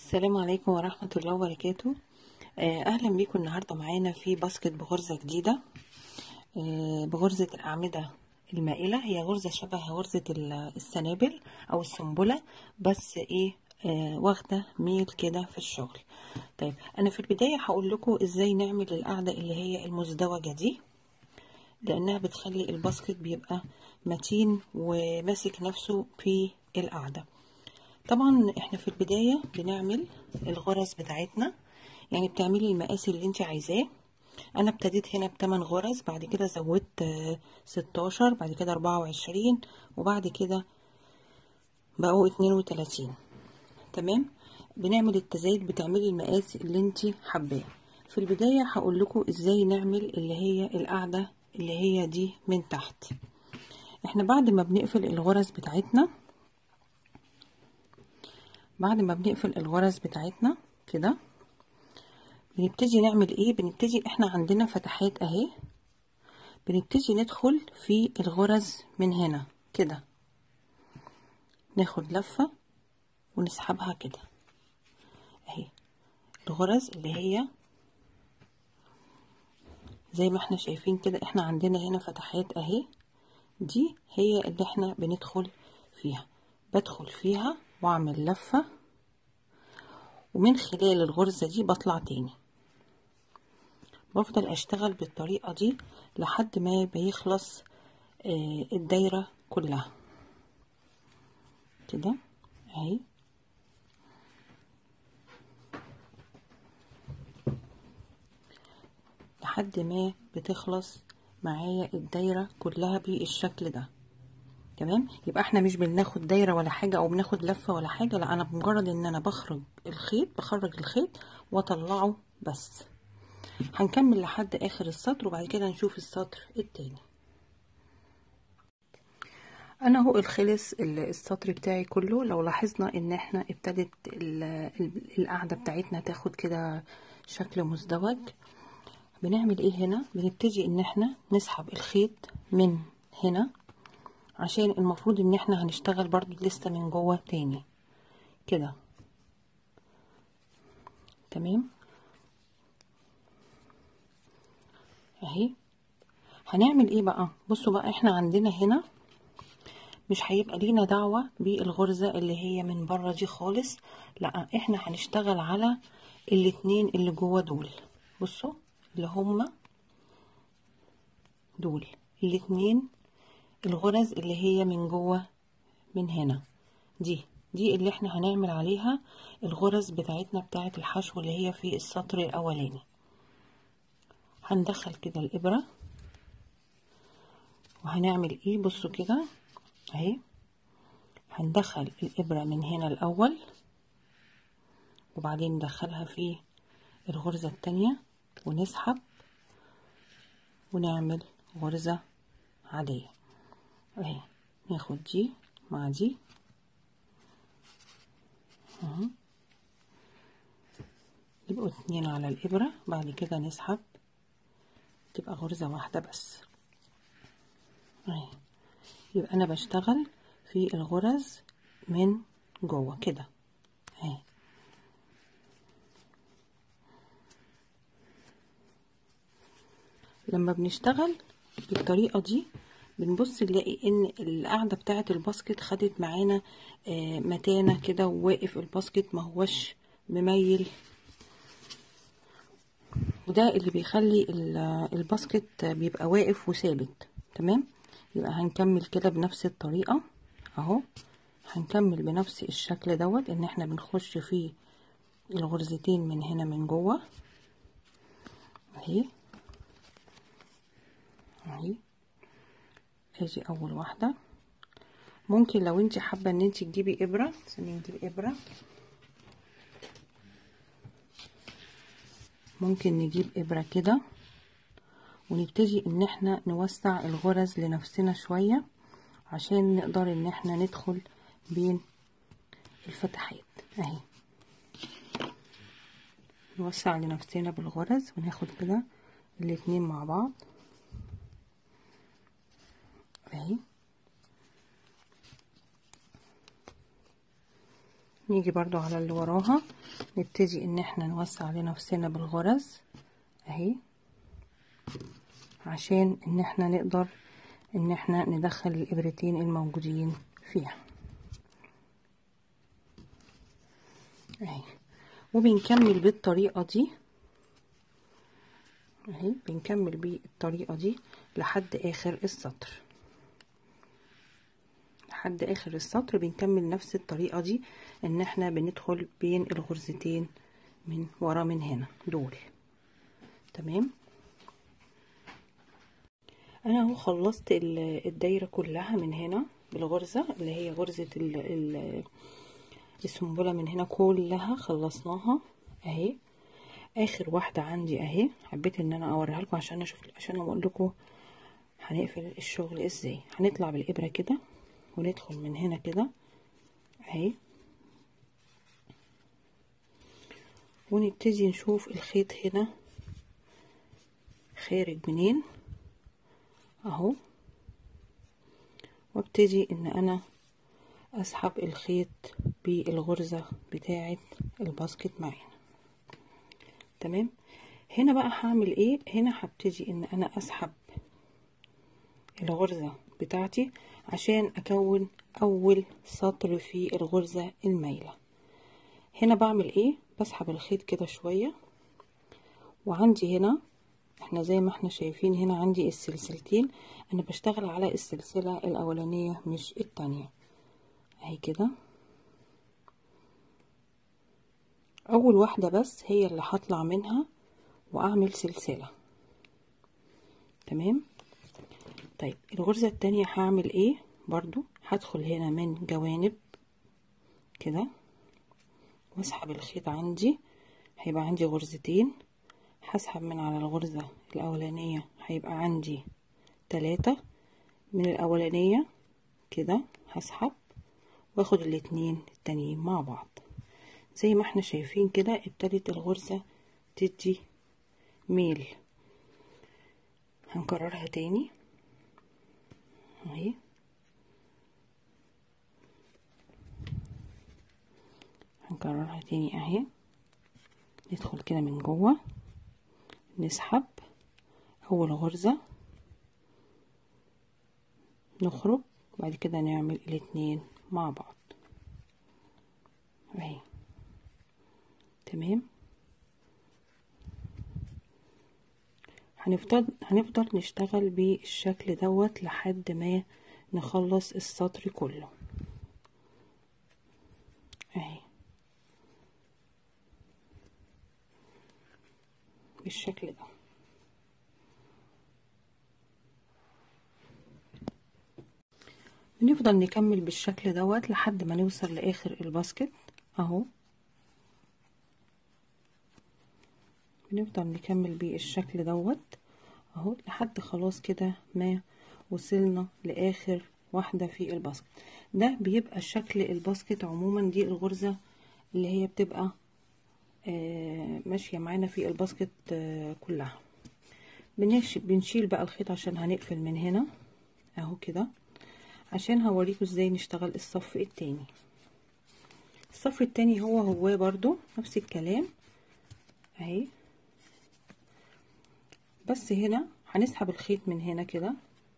السلام عليكم ورحمة الله وبركاته آه، أهلا بيكم النهاردة معانا في باسكت بغرزة جديدة آه، بغرزة الأعمدة المائلة هي غرزة شبه غرزة ال- السنابل أو السنبلة بس إيه آه، واخدة ميل كده في الشغل طيب أنا في البداية هقول لكم إزاي نعمل القاعدة اللي هي المزدوجة دي لأنها بتخلي الباسكت بيبقى متين وماسك نفسه في القاعدة طبعا احنا في البداية بنعمل الغرز بتاعتنا يعني بتعملي المقاس اللي انت عايزاه انا ابتديت هنا بتمن غرز بعد كده زودت آه، 16 بعد كده 24 وبعد كده بقوا 32 تمام بنعمل التزايد بتعملي المقاس اللي انت حباه في البداية هقول لكم ازاي نعمل اللي هي القاعدة اللي هي دي من تحت احنا بعد ما بنقفل الغرز بتاعتنا بعد ما بنقفل الغرز بتاعتنا كده بنبتدي نعمل ايه بنبتدي احنا عندنا فتحات اهي بنبتدي ندخل في الغرز من هنا كده ناخد لفة ونسحبها كده اهي الغرز اللي هي زي ما احنا شايفين كده احنا عندنا هنا فتحات اهي دي هي اللي احنا بندخل فيها بدخل فيها واعمل لفة ومن خلال الغرزة دي بطلع تاني بفضل اشتغل بالطريقة دي لحد ما بيخلص آه الدايرة كلها كده اهي لحد ما بتخلص معايا الدايرة كلها بالشكل ده تمام يبقى احنا مش بناخد دايره ولا حاجه او بناخد لفه ولا حاجه لا انا بمجرد ان انا بخرج الخيط بخرج الخيط واطلعه بس هنكمل لحد اخر السطر وبعد كده نشوف السطر التاني انا اهو الخلص السطر بتاعي كله لو لاحظنا ان احنا ابتدت القاعده بتاعتنا تاخد كده شكل مزدوج بنعمل ايه هنا بنبتدي ان احنا نسحب الخيط من هنا عشان المفروض ان احنا هنشتغل برضو لسه من جوه تاني كده تمام اهي هنعمل ايه بقى بصوا بقى احنا عندنا هنا مش هيبقى لينا دعوة بالغرزة اللي هي من بره دي خالص لا احنا هنشتغل على الاتنين اللي جوه دول بصوا اللي هما دول الاتنين الغرز اللي هي من جوه من هنا دي دي اللي احنا هنعمل عليها الغرز بتاعتنا بتاعت الحشو اللي هي في السطر الاولاني هندخل كده الابرة وهنعمل ايه بصوا كده اهي هندخل الابرة من هنا الاول وبعدين ندخلها في الغرزة التانية ونسحب ونعمل غرزة عادية اهي ناخد دي مع دي اهو يبقوا اتنين على الابرة بعد كده نسحب تبقى غرزة واحدة بس اهي يبقى انا بشتغل في الغرز من جوه كده اهي لما بنشتغل بالطريقة دي بنبص نلاقي ان القاعده بتاعه الباسكت خدت معانا آه متانه كده وواقف الباسكت ما هوش مميل وده اللي بيخلي الباسكت بيبقى واقف وثابت تمام يبقى هنكمل كده بنفس الطريقه اهو هنكمل بنفس الشكل دوت ان احنا بنخش فيه الغرزتين من هنا من جوه اهي اهي ادي اول واحدة ممكن لو انت حابة ان انت تجيبي ابرة ثانية نجيب ابرة ممكن نجيب ابرة كده ونبتدي ان احنا نوسع الغرز لنفسنا شوية عشان نقدر ان احنا ندخل بين الفتحات اهي نوسع لنفسنا بالغرز وناخد كده الاتنين مع بعض اهي نيجي برضو على اللي وراها نبتدي ان احنا نوسع لنفسنا بالغرز اهي عشان ان احنا نقدر ان احنا ندخل الابرتين الموجودين فيها اهي وبنكمل بالطريقة دي اهي بنكمل بالطريقة دي لحد اخر السطر لحد اخر السطر بنكمل نفس الطريقة دي ان احنا بندخل بين الغرزتين من ورا من هنا دول تمام انا اهو خلصت الدايرة كلها من هنا بالغرزة اللي هي غرزة السنبلة من هنا كلها خلصناها اهي اخر واحدة عندي اهي حبيت ان انا اوريها لكم عشان اشوف عشان اقول لكم هنقفل الشغل ازاي هنطلع بالابرة كده وندخل من هنا كده اهي ونبتدي نشوف الخيط هنا خارج منين اهو وابتدي ان انا اسحب الخيط بالغرزة بتاعة الباسكت معانا تمام هنا بقى هعمل ايه هنا هبتدي ان انا اسحب الغرزة بتاعتي عشان اكون اول سطر في الغرزة المايلة هنا بعمل ايه بسحب الخيط كده شوية وعندي هنا احنا زي ما احنا شايفين هنا عندي السلسلتين انا بشتغل على السلسلة الاولانية مش التانية اهي كده اول واحدة بس هي اللي هطلع منها واعمل سلسلة تمام طيب الغرزة التانية هعمل ايه برضو هدخل هنا من جوانب كده واسحب الخيط عندي هيبقى عندي غرزتين هسحب من على الغرزة الاولانية هيبقى عندي تلاتة من الاولانية كده هسحب واخد الاتنين التانيين مع بعض زي ما احنا شايفين كده ابتدت الغرزة تدي ميل هنكررها تاني اهي هنكررها تاني اهي ندخل كده من جوه نسحب اول غرزة نخرج بعد كده نعمل الاتنين مع بعض اهي تمام هنفضل هنفضل نشتغل بالشكل دوت لحد ما نخلص السطر كله اهي بالشكل ده بنفضل نكمل بالشكل دوت لحد ما نوصل لاخر الباسكت اهو بنفضل نكمل بالشكل دوت اهو لحد خلاص كده ما وصلنا لاخر واحدة في الباسكت ده بيبقى شكل الباسكت عموما دي الغرزة اللي هي بتبقى آه ماشية معانا في الباسكت آه كلها بنشيل بقى الخيط عشان هنقفل من هنا اهو كده عشان هوريكم ازاي نشتغل الصف التاني الصف التاني هو هو برضو نفس الكلام اهي بس هنا هنسحب الخيط من هنا كده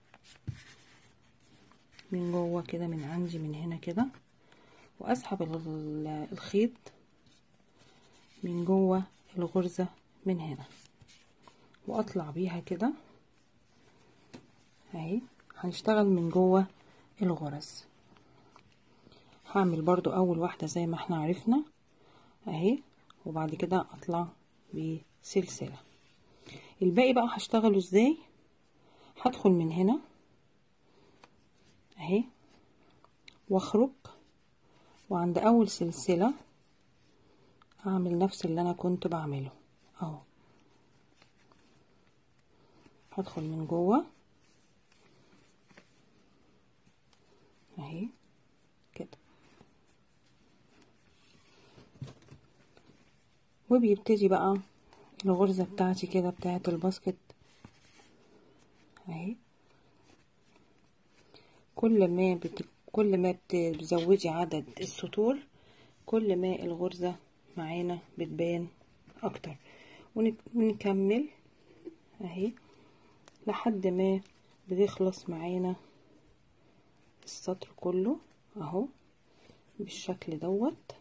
من جوه كده من عندي من هنا كده واسحب الخيط من جوه الغرزة من هنا واطلع بيها كده اهي هنشتغل من جوه الغرز هعمل برضو اول واحدة زي ما احنا عرفنا اهي وبعد كده اطلع بسلسلة الباقي بقى هشتغله ازاي هدخل من هنا اهي واخرج وعند اول سلسلة اعمل نفس اللي انا كنت بعمله اهو هدخل من جوه اهي كده وبيبتدي بقى الغرزة بتاعتي كده بتاعت الباسكت اهي كل ما بت... كل ما بتزودي عدد السطور كل ما الغرزة معانا بتبان اكتر ونكمل اهي لحد ما بيخلص معانا السطر كله اهو بالشكل دوت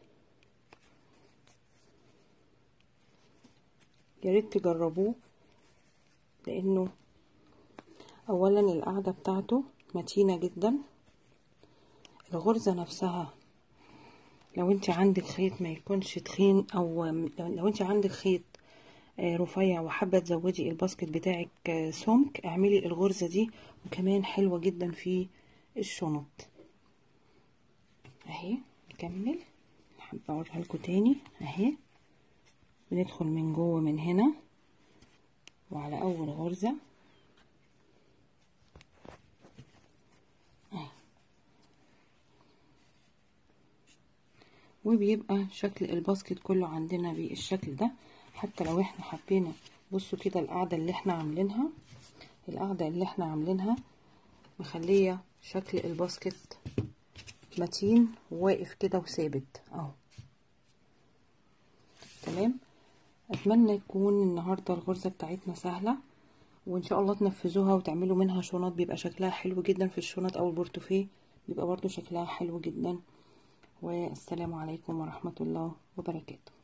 ياريت تجربوه لانه اولا القاعدة بتاعته متينة جدا الغرزة نفسها لو انت عندك خيط ما يكونش تخين او لو انت عندك خيط رفيع وحابة تزودي الباسكت بتاعك سمك اعملي الغرزة دي وكمان حلوة جدا في الشنط اهي نكمل حابة اوريها لكم تاني اهي بندخل من جوه من هنا وعلى اول غرزة اهي وبيبقى شكل الباسكت كله عندنا بالشكل ده حتى لو احنا حبينا بصوا كده القاعدة اللي احنا عاملينها القاعدة اللي احنا عاملينها مخلية شكل الباسكت متين وواقف كده وثابت اهو تمام اتمنى تكون النهارده الغرزه بتاعتنا سهله وان شاء الله تنفذوها وتعملوا منها شنط بيبقى شكلها حلو جدا في الشنط او البورتوفيه بيبقى برضو شكلها حلو جدا والسلام عليكم ورحمه الله وبركاته